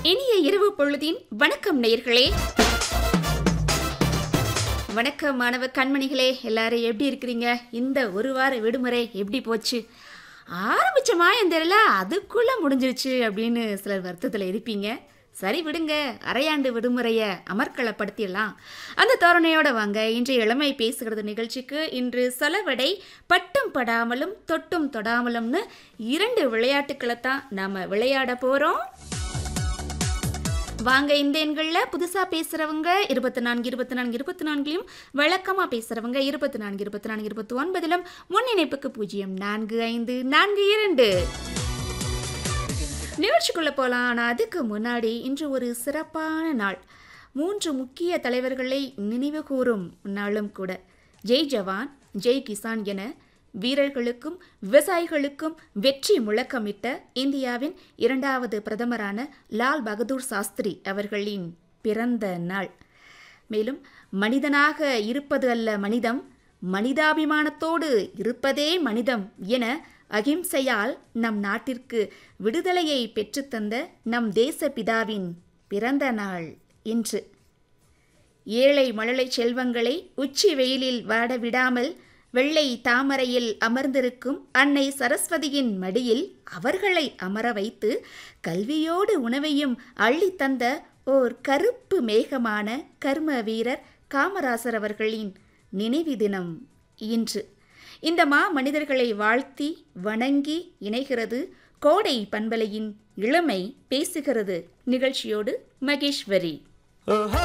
இனிய இரவு பொழுதின் வணக்கம் நேயர்களே வணக்கம் மாணவ கண்மணிகளே எல்லாரும் எப்படி இருக்கிறீங்க இந்த ஒரு வார விடுமுறை எப்படி போச்சு ஆரம்பிச்ச மாயம் தெரியல அதுக்குள்ள முடிஞ்சிருச்சு அப்படின்னு சிலர் வருத்தத்தில் இருப்பீங்க சரி விடுங்க அரையாண்டு விடுமுறையை அமர்க்களப்படுத்திடலாம் அந்த தோரணையோட வாங்க இன்றைய இளமை பேசுகிறது நிகழ்ச்சிக்கு இன்று சொலவடை பட்டும் படாமலும் தொட்டும் தொடாமலும்னு இரண்டு விளையாட்டுக்களை தான் நாம் விளையாட போகிறோம் வாங்க இந்த எண்களில் புதுசாக பேசுகிறவங்க இருபத்தி நான்கு இருபத்தி நான்கு இருபத்தி நான்குலையும் வழக்கமாக பேசுகிறவங்க இருபத்தி நான்கு இருபத்தி நான்கு இருபத்தி ஒன்பதிலும் முன் இணைப்புக்கு பூஜ்ஜியம் நான்கு ஐந்து நான்கு இரண்டு நிகழ்ச்சிக்குள்ளே போகலாம் ஆனால் அதுக்கு முன்னாடி இன்று ஒரு சிறப்பான நாள் மூன்று முக்கிய தலைவர்களை நினைவு கூறும் நாளும் கூட ஜெய் ஜவான் ஜெய் கிசான் என வீரர்களுக்கும் விவசாயிகளுக்கும் வெற்றி முழக்கமிட்ட இந்தியாவின் இரண்டாவது பிரதமரான லால் பகதூர் சாஸ்திரி அவர்களின் பிறந்த நாள் மேலும் மனிதனாக இருப்பது அல்ல மனிதம் மனிதாபிமானத்தோடு இருப்பதே மனிதம் என அகிம்சையால் நம் நாட்டிற்கு விடுதலையை பெற்றுத்தந்த நம் தேசப்பிதாவின் பிறந்த நாள் இன்று ஏழை மழலை செல்வங்களை உச்சி வெயிலில் வாட விடாமல் வெள்ளை தாமரையில் அமர்ந்திருக்கும் அன்னை சரஸ்வதியின் மடியில் அவர்களை அமர வைத்து கல்வியோடு உணவையும் அள்ளித் தந்த ஓர் கருப்பு மேகமான கர்ம வீரர் காமராசர் அவர்களின் நினைவு தினம் இன்று இந்த மா மனிதர்களை வாழ்த்தி வணங்கி இணைகிறது கோடை பண்பலையின் இளமை பேசுகிறது நிகழ்ச்சியோடு மகேஸ்வரி